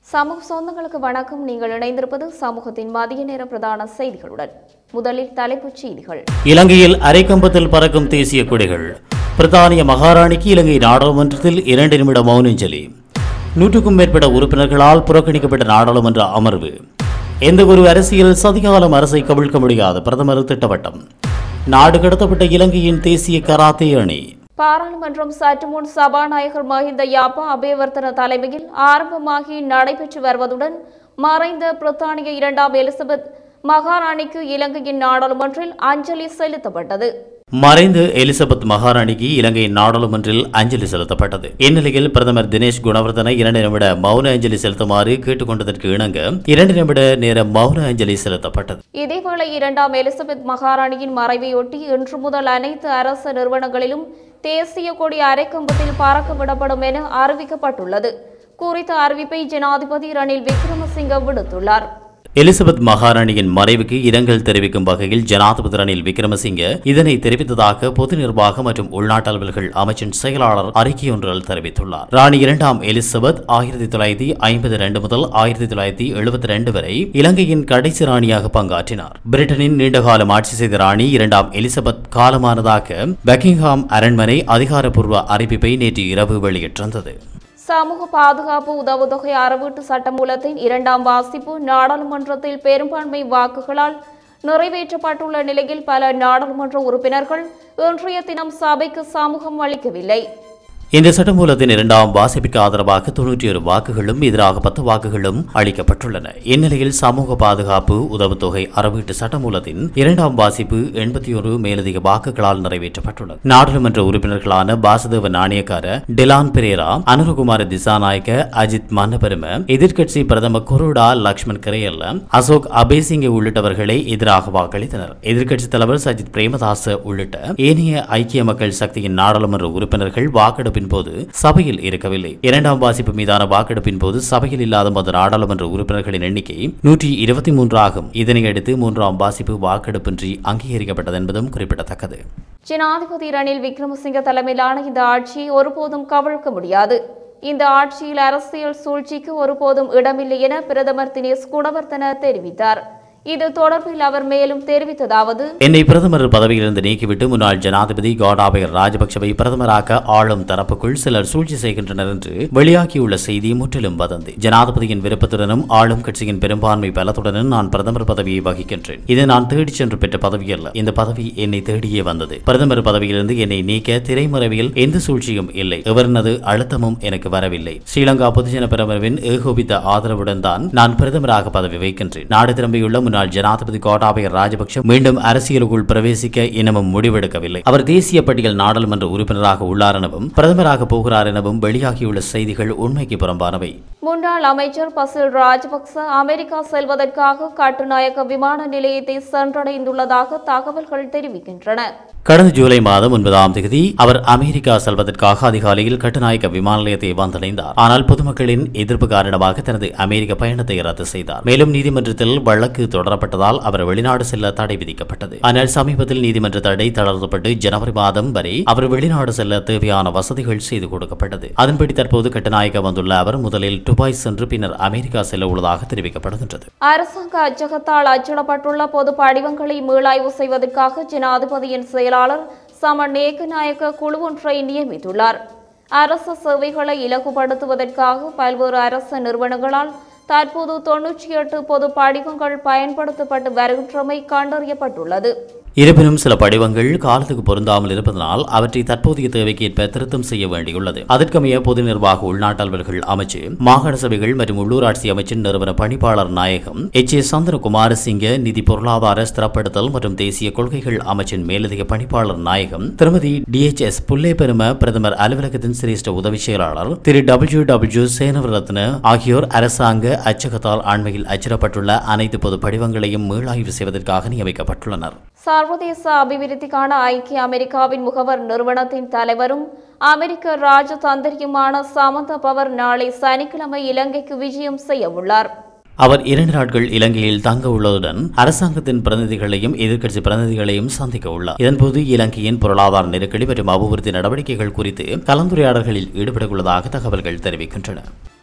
சமூக சொந்தங்களுக்கு வணக்கம் நீங்கள் இணைந்திருப்பது சமூகத்தின் மதிய நேர பிரதான செய்திகளுடன் முதலில் தலைப்புச் செய்திகள் இலங்கையில் அரைக்கம்பத்தில் பறக்கும் தேசிய கொடிகள் பிரித்தானிய மகாராணிக்கு இலங்கை நாடாளுமன்றத்தில் இரண்டு நிமிட மௌனஞ்சலி நூற்றுக்கும் மேற்பட்ட உறுப்பினர்களால் புறக்கணிக்கப்பட்ட நாடாளுமன்ற அமர்வு எந்த ஒரு அரசியல் சதிகாலம் அரசை கவிழ்க்க முடியாத பிரதமர் திட்டவட்டம் நாடு கடத்தப்பட்ட இலங்கையின் தேசிய கராத்தே அணி பாராளுமன்றம் சற்று முன் சபாநாயகர் மஹிந்த யாப்பா அபேவர்த்தன தலைமையில் ஆரம்பமாகி நடைபெற்று வருவதுடன் மறைந்த பிரித்தானிய இரண்டாம் எலிசபெத் மகாராணிக்கு இலங்கையின் நாடாளுமன்றில் அஞ்சலி செலுத்தப்பட்டது மறைந்த எலிசபெத் மகாராணிக்கு இலங்கையின் நாடாளுமன்றில் அஞ்சலி செலுத்தப்பட்டது இந்நிலையில் பிரதமர் தினேஷ் குணவர்தன இரண்டு நிமிட மௌன அஞ்சலி செலுத்துமாறு கேட்டுக்கொண்டதற்கு இணங்க இரண்டு நிமிட நேர மௌன அஞ்சலி செலுத்தப்பட்டது இதேவேளை இரண்டாம் எலிசபெத் மகாராணியின் மறைவையொட்டி இன்று முதல் அனைத்து அரசு நிறுவனங்களிலும் தேசிய கொடி அரைக்கம்பத்தில் பறக்க விடப்படும் என அறிவிக்கப்பட்டுள்ளது குறித்த அறிவிப்பை ஜனாதிபதி ரணில் விக்ரமசிங்க விடுத்துள்ளார் எலிசபெத் மகாராணியின் மறைவுக்கு இரங்கல் தெரிவிக்கும் வகையில் ஜனாதிபதி ரணில் விக்ரமசிங்க இதனை தெரிவித்ததாக பொது நிர்வாகம் மற்றும் உள்நாட்டு அலுவல்கள் அமைச்சின் செயலாளர் அறிக்கையொன்றில் தெரிவித்துள்ளார் ராணி இரண்டாம் எலிசபெத் ஆயிரத்தி தொள்ளாயிரத்தி ஐம்பத்தி ரெண்டு முதல் ஆயிரத்தி தொள்ளாயிரத்தி எழுபத்தி ரெண்டு வரை இலங்கையின் கடைசி ராணியாக பங்காற்றினார் பிரிட்டனின் நீண்டகாலம் ஆட்சி செய்த ராணி இரண்டாம் எலிசபெத் காலமானதாக பக்கிங்ஹாம் அரண்மனை அதிகாரப்பூர்வ அறிவிப்பை நேற்று இரவு வெளியிட்டிருந்தது சமூக பாதுகாப்பு உதவுதொகை அறவீட்டு சட்டமூலத்தின் இரண்டாம் வாசிப்பு நாடாளுமன்றத்தில் பெரும்பான்மை வாக்குகளால் நிறைவேற்றப்பட்டுள்ள நிலையில் பல நாடாளுமன்ற உறுப்பினர்கள் இன்றைய தினம் சபைக்கு சமூகம் அளிக்கவில்லை இந்த சட்டமூலத்தின் இரண்டாம் வாசிப்பிற்கு ஆதரவாக தொன்னூற்றி ஒரு வாக்குகளும் எதிராக பத்து வாக்குகளும் அளிக்கப்பட்டுள்ளன இந்நிலையில் சமூக பாதுகாப்பு உதவுத்தொகை அறவீட்டு சட்டமூலத்தின் இரண்டாம் வாசிப்பு எண்பத்தி ஒரு மேலதிக வாக்குகளால் நிறைவேற்றப்பட்டுள்ளது நாடாளுமன்ற உறுப்பினர்களான பாசுதேவ நாணயக்கார டிலான் பெரேரா அனுரகுமார திசாநாயக்க அஜித் மன்னபெரும எதிர்க்கட்சி பிரதமர் குருடா லக்ஷ்மண் கரையல்ல அசோக் அபேசிங்க உள்ளிட்டவர்களை எதிராக வாக்களித்தனர் எதிர்க்கட்சித் தலைவர் சஜித் பிரேமதாச உள்ளிட்ட ஏனைய ஐக்கிய மக்கள் சக்தியின் நாடாளுமன்ற உறுப்பினர்கள் வாக்கெடுப்பின் போது சபையில் இருக்கவில்லை இரண்டாம் வாசிப்பு மீதான வாக்கெடுப்பின் போது சபையில் இல்லாத மத நாடாளுமன்ற உறுப்பினர்களின் எண்ணிக்கை நூற்றி இருபத்தி மூன்று ஆகும் இதனையடுத்து மூன்றாம் வாசிப்பு வாக்கெடுப்பின்றி அங்கீகரிக்கப்பட்டது என்பதும் குறிப்பிடத்தக்கது ஜனாதிபதி ரணில் விக்ரமசிங்க தலைமையிலான இந்த ஆட்சியை ஒருபோதும் கவிழ்க்க முடியாது இந்த ஆட்சியில் அரசியல் சூழ்ச்சிக்கு ஒருபோதும் இடமில்லை என பிரதமர் தினேஷ் குணவர்த்தன தெரிவித்தார் இது தொடர்பில் அவர் மேலும் தெரிவித்ததாவது என்னை பிரதமர் பதவியிலிருந்து நீக்கிவிட்டு முன்னாள் ஜனாதிபதி கோட்டாபய ராஜபக்சவை பிரதமராக்க ஆளும் தரப்புக்குள் சிலர் சூழ்ச்சி செய்கின்றனர் என்று வெளியாகியுள்ள செய்தி முற்றிலும் வதந்தி ஜனாதிபதியின் விருப்பத்துடனும் ஆளும் கட்சியின் பெரும்பான்மை பலத்துடனும் நான் பிரதமர் பதவியை வகிக்கின்றேன் இது நான் தேடிச் சென்று பெற்ற பதவி அல்ல இந்த பதவி என்னை தேடியே வந்தது பிரதமர் பதவியிலிருந்து என்னை நீக்க திரைமறைவில் எந்த சூழ்ச்சியும் இல்லை எவரினது அழுத்தமும் எனக்கு வரவில்லை ஸ்ரீலங்கா பொதுஜன பிரதமரின் ஏகோபித்த ஆதரவுடன் தான் நான் பிரதமராக பதவி வைக்கின்றேன் நாடு திரும்பியுள்ள முன்னாள் ஜனாதிபதி கோட்டாபய ராஜபக்ஷ மீண்டும் அரசியலுக்குள் பிரவேசிக்க இன்னமும் முடிவெடுக்கவில்லை அவர் தேசிய பட்டியல் நாடாளுமன்ற உறுப்பினராக உள்ளார் எனவும் பிரதமராக போகிறார் எனவும் வெளியாகியுள்ள செய்திகள் உண்மைக்கு புறம்பானவை முன்னாள் அமைச்சர் பசில் ராஜபக்ச அமெரிக்கா செல்வதற்காக கட்டுநாயக்க விமான நிலையத்தை சென்றடைந்துள்ளதாக தகவல்கள் தெரிவிக்கின்றன கடந்த ஜூலை மாதம் ஒன்பதாம் தேதி அவர் அமெரிக்கா செல்வதற்காக அதிகாலையில் கட்டுநாயக்க விமான நிலையத்தை வந்தடைந்தார் ஆனால் பொதுமக்களின் எதிர்ப்பு காரணமாக தனது அமெரிக்க பயணத்தை ரத்து செய்தார் மேலும் நீதிமன்றத்தில் வழக்கு தொடரப்பட்டதால் அவர் வெளிநாடு செல்ல தடை விதிக்கப்பட்டது ஆனால் சமீபத்தில் நீதிமன்ற தடை தளர்த்தப்பட்டு ஜனவரி மாதம் வரை அவர் வெளிநாடு செல்ல தேவையான வசதிகள் செய்து கொடுக்கப்பட்டது அதன்படி தற்போது கட்டுநாயக்க வந்துள்ள அவர் முதலில் துபாய் சென்று பின்னர் அமெரிக்கா செல்ல உள்ளதாக தெரிவிக்கப்படுகின்றது அரசாங்க அச்சகத்தால் அச்சிடப்பட்டுள்ள பொது படிவங்களை மீளாய்வு செய்வதற்காக ஜனாதிபதியின் செயலாளர் சம நேகநாயக்க குழு ஒன்றை நியமித்துள்ளார் அரசு சேவைகளை இலகுபடுத்துவதற்காக பல்வேறு அரசு நிறுவனங்களால் தற்போது தொன்னூற்றி எட்டு பொது படிவங்கள் பயன்படுத்தப்பட்டு வருகின்றமை கண்டறியப்பட்டுள்ளது இருப்பினும் சில படிவங்கள் காலத்துக்கு பொருந்தாமல் இருப்பதனால் அவற்றை தற்போதைய தேவைக்கு ஏற்ப திருத்தம் செய்ய வேண்டியுள்ளது அதற்கமைய பொது நிர்வாக உள்நாட்டு அலுவல்கள் அமைச்சு மாகாண சபைகள் மற்றும் உள்ளூராட்சி அமைச்சின் நிறுவன பணிப்பாளர் நாயகம் எச் ஏ சந்திரகுமார சிங்க நிதி பொருளாதார ஸ்திரப்படுத்தல் மற்றும் தேசிய கொள்கைகள் அமைச்சின் மேலதிக பணிப்பாளர் நாயகம் திருமதி டி எச் எஸ் புல்லே பெரும பிரதமர் அலுவலகத்தின் சிரேஷ்ட உதவி செயலாளர் திரு டபிள்யூ டபிள்யூ சேனவரத்ன ஆகியோர் அரசாங்க அச்சகத்தால் அண்மையில் அச்சிடப்பட்டுள்ள அனைத்து பொது படிவங்களையும் மீளாய்வு செய்வதற்காக நியமிக்கப்பட்டுள்ளனர் சர்வதேச அபிவிருத்திக்கான ஐக்கிய அமெரிக்காவின் முகவர் நிறுவனத்தின் தலைவரும் அமெரிக்க ராஜதந்திரியுமான சமந்த பவர் நாளை சனிக்கிழமை இலங்கைக்கு விஜயம் செய்ய உள்ளார் அவர் இரண்டு நாட்கள் இலங்கையில் தங்க உள்ளதுடன் அரசாங்கத்தின் பிரதிநிதிகளையும் எதிர்க்கட்சி பிரதிநிதிகளையும் சந்திக்க உள்ளார் இதன்போது இலங்கையின் பொருளாதார நெருக்கடி மற்றும் அபிவிருத்தி நடவடிக்கைகள் குறித்து கலந்துரையாடல்களில் ஈடுபட உள்ளதாக தகவல்கள் தெரிவிக்கின்றன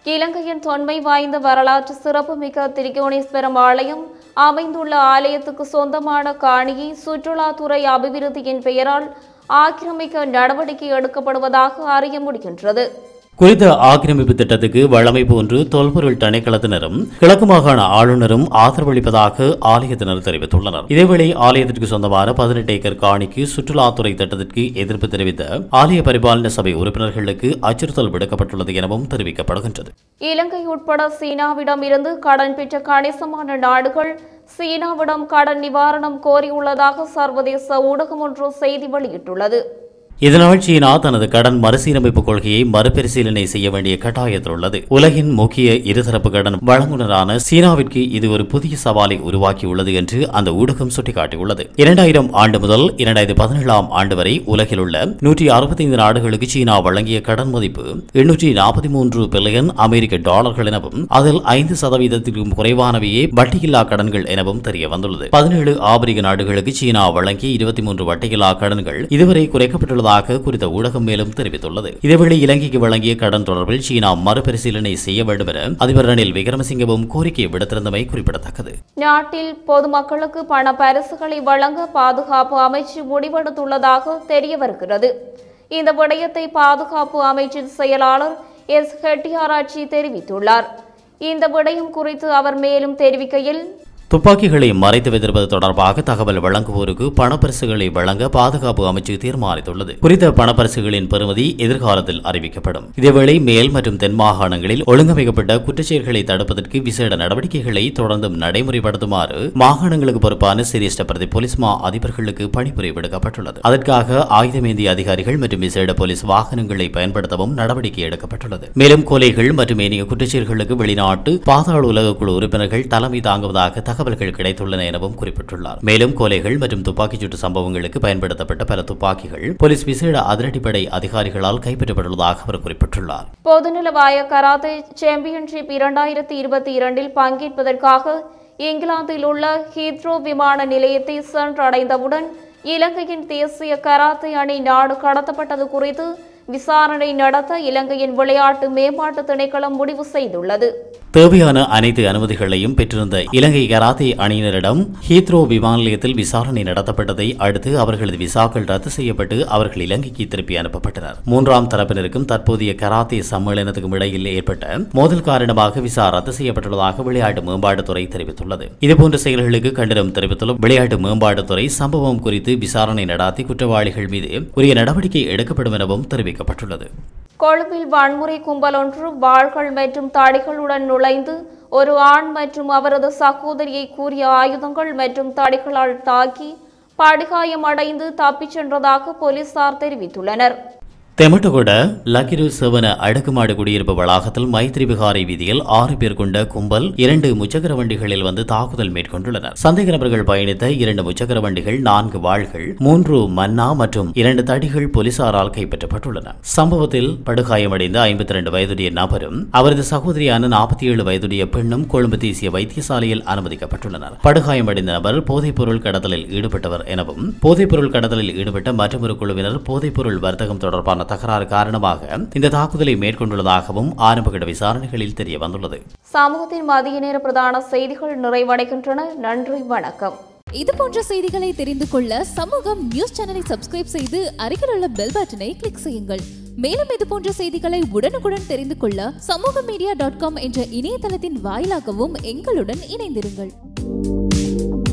இலங்கையின் தொன்மை வாய்ந்த வரலாற்று சிறப்புமிக்க திரிகோணேஸ்வரம் ஆலயம் அமைந்துள்ள ஆலயத்துக்கு சொந்தமான காணியை சுற்றுலாத்துறை அபிவிருத்தியின் பெயரால் ஆக்கிரமிக்க நடவடிக்கை எடுக்கப்படுவதாக அறிய முடிகின்றது குறித்த ஆக்கிரமிப்பு திட்டத்துக்கு வழமை போன்று தொல்பொருள் திணைக்களத்தினரும் கிழக்கு மாகாண ஆளுநரும் ஆதரவளிப்பதாக ஆலயத்தினர் தெரிவித்துள்ளனர் இதேவேளை ஆலயத்திற்கு சொந்தமான பதினெட்டு ஏக்கர் காணிக்கு சுற்றுலாத்துறை திட்டத்திற்கு எதிர்ப்பு தெரிவித்த ஆலய பரிபாலன சபை உறுப்பினர்களுக்கு அச்சுறுத்தல் விடுக்கப்பட்டுள்ளது எனவும் தெரிவிக்கப்படுகின்றது இலங்கை உட்பட சீனாவிடம் இருந்து கடன் பெற்ற கணிசமான நாடுகள் சீனாவிடம் கடன் நிவாரணம் கோரியுள்ளதாக சர்வதேச ஊடகம் ஒன்று செய்தி வெளியிட்டுள்ளது இதனால் சீனா தனது கடன் மறுசீரமைப்பு கொள்கையை மறுபரிசீலனை செய்ய வேண்டிய கட்டாயத்தில் உள்ளது உலகின் முக்கிய இருதரப்பு கடன் வழங்குனரான சீனாவிற்கு இது ஒரு புதிய சவாலை உருவாக்கியுள்ளது என்று அந்த ஊடகம் சுட்டிக்காட்டியுள்ளது இரண்டாயிரம் ஆண்டு முதல் இரண்டாயிரத்தி பதினேழாம் ஆண்டு வரை உலகில் உள்ள நூற்றி அறுபத்தைந்து நாடுகளுக்கு சீனா வழங்கிய கடன் மதிப்பு எண்ணூற்றி நாற்பத்தி மூன்று பில்லியன் அமெரிக்க டாலர்கள் எனவும் அதில் ஐந்து சதவீதத்திற்கும் குறைவானவையே வட்டியில்லா கடன்கள் எனவும் தெரிய வந்துள்ளது பதினேழு ஆப்பிரிக்க நாடுகளுக்கு சீனா வழங்கிய இருபத்தி மூன்று வட்டியில்லா கடன்கள் இதுவரை குறைக்கப்பட்டுள்ளதாக குறித்த ஊடகம் மேலும் தெரிவித்துள்ளது இதேவேளை இலங்கைக்கு வழங்கிய கடன் தொடர்பில் சீனா மறுபரிசீலனை செய்ய வேண்டும் என அதிபர் ரணில் விக்ரமசிங்கவும் கோரிக்கை விடுத்திருந்தமை குறிப்பிடத்தக்கது நாட்டில் பொதுமக்களுக்கு பண பரிசுகளை வழங்க பாதுகாப்பு அமைச்சு முடிவெடுத்துள்ளதாக தெரிய வருகிறது இந்த விடயத்தை பாதுகாப்பு அமைச்சின் செயலாளர் எஸ் ஹெட்டியாராச்சி தெரிவித்துள்ளார் இந்த விடயம் குறித்து அவர் மேலும் தெரிவிக்கையில் துப்பாக்கிகளை மறைத்து வைத்திருப்பது தொடர்பாக தகவல் வழங்குவோருக்கு பணப்பரிசுகளை வழங்க பாதுகாப்பு அமைச்சு தீர்மானித்துள்ளது குறித்த பணப்பரிசுகளின் பெறுமதி எதிர்காலத்தில் அறிவிக்கப்படும் இதேவேளை மேல் மற்றும் தென் மாகாணங்களில் ஒழுங்கமைக்கப்பட்ட குற்றச்செயல்களை தடுப்பதற்கு விசேட நடவடிக்கைகளை தொடர்ந்தும் நடைமுறைப்படுத்துமாறு மாகாணங்களுக்கு பொறுப்பான சிரேஷ்ட பிரதி போலீஸ் மா அதிபர்களுக்கு பணிபுரி விடுக்கப்பட்டுள்ளது அதற்காக ஆயுதமேந்திய அதிகாரிகள் மற்றும் விசேட போலீஸ் வாகனங்களை பயன்படுத்தவும் நடவடிக்கை எடுக்கப்பட்டுள்ளது மேலும் கொலைகள் மற்றும் ஏனைய குற்றச்செயல்களுக்கு வெளிநாட்டு பாதாள உலக குழு உறுப்பினர்கள் தலைமை தாங்குவதாக தகவல்கள் கிடைத்துள்ளன எனவும் குறிப்பிட்டுள்ளார் மேலும் கொலைகள் மற்றும் துப்பாக்கிச்சூட்டு சம்பவங்களுக்கு பயன்படுத்தப்பட்ட பல துப்பாக்கிகள் போலீஸ் விசேட அதிரடிப்படை அதிகாரிகளால் கைப்பற்றப்பட்டுள்ளதாக அவர் குறிப்பிட்டுள்ளார் பொதுநலவாய கராத்தே சாம்பியன்ஷிப் இரண்டாயிரத்தி இருபத்தி இரண்டில் பங்கேற்பதற்காக இங்கிலாந்தில் உள்ள ஹீத்ரோ விமான நிலையத்தை சென்றடைந்தவுடன் இலங்கையின் தேசிய கராத்தே அணி நாடு கடத்தப்பட்டது குறித்து விசாரணை நடத்த இலங்கையின் விளையாட்டு மேம்பாட்டு திணைக்களம் முடிவு செய்துள்ளது தேவையான அனைத்து அனுமதிகளையும் பெற்றிருந்த இலங்கை கராத்தே அணியினரிடம் ஹீத்ரோ விமான நிலையத்தில் விசாரணை நடத்தப்பட்டதை அடுத்து அவர்களது விசாக்கள் ரத்து செய்யப்பட்டு அவர்கள் இலங்கைக்கு திருப்பி அனுப்பப்பட்டனர் மூன்றாம் தரப்பினருக்கும் தற்போதைய கராத்தே சம்மேளனத்துக்கும் இடையில் ஏற்பட்ட மோதல் காரணமாக விசா ரத்து செய்யப்பட்டுள்ளதாக விளையாட்டு மேம்பாட்டுத்துறை தெரிவித்துள்ளது இதுபோன்ற செயல்களுக்கு கண்டனம் தெரிவித்துள்ள விளையாட்டு மேம்பாட்டுத்துறை சம்பவம் குறித்து விசாரணை நடாத்தி குற்றவாளிகள் மீது உரிய நடவடிக்கை எடுக்கப்படும் எனவும் தெரிவிக்கப்பட்டுள்ளது கொழும்பில் வன்முறை கும்பல் ஒன்று வாள்கள் மற்றும் தடிகளுடன் நுழைந்து ஒரு ஆண் மற்றும் அவரது சகோதரியை கூறிய ஆயுதங்கள் மற்றும் தடிகளால் தாக்கி படுகாயமடைந்து தப்பிச் சென்றதாக போலீசார் தெரிவித்துள்ளனர் தெமட்டகொட லக்கிரு செவன அடுக்குமாடு குடியிருப்பு வளாகத்தில் மைத்ரி விகாரை வீதியில் ஆறு பேர் கொண்ட கும்பல் இரண்டு முச்சக்கர வண்டிகளில் வந்து தாக்குதல் மேற்கொண்டுள்ளனர் சந்தேக நபர்கள் பயணித்த இரண்டு முச்சக்கர வண்டிகள் நான்கு வாள்கள் மூன்று மன்னா மற்றும் இரண்டு தடிகள் போலீசாரால் கைப்பற்றப்பட்டுள்ளன சம்பவத்தில் படுகாயமடைந்த ஐம்பத்தி ரெண்டு வயதுடைய நபரும் அவரது சகோதரியான நாற்பத்தி ஏழு வயதுடைய பெண்ணும் கொழும்பு தேசிய வைத்தியசாலையில் அனுமதிக்கப்பட்டுள்ளனர் படுகாயமடைந்த நபர் போதைப்பொருள் கடத்தலில் ஈடுபட்டவர் எனவும் போதைப்பொருள் கடத்தலில் ஈடுபட்ட மற்றொரு குழுவினர் போதைப்பொருள் வர்த்தகம் தொடர்பான தகராறு காரணமாக இந்த தாக்குதலை மேற்கொண்டுள்ளதாகவும் ஆரம்பகட்ட விசாரணைகளில் தெரிய வந்துள்ளது சமூகத்தின் மதிய நேர பிரதான செய்திகள் நிறைவடைகின்றன நன்றி வணக்கம் இது போன்ற செய்திகளை தெரிந்து கொள்ள சமூகம் நியூஸ் சேனலை சப்ஸ்கிரைப் செய்து அருகில் உள்ள பெல் பட்டனை கிளிக் செய்யுங்கள் மேலும் இது போன்ற செய்திகளை உடனுக்குடன் தெரிந்து கொள்ள சமூக மீடியா டாட் காம் என்ற இணையதளத்தின் வாயிலாகவும் எங்களுடன் இணைந்திருங்கள்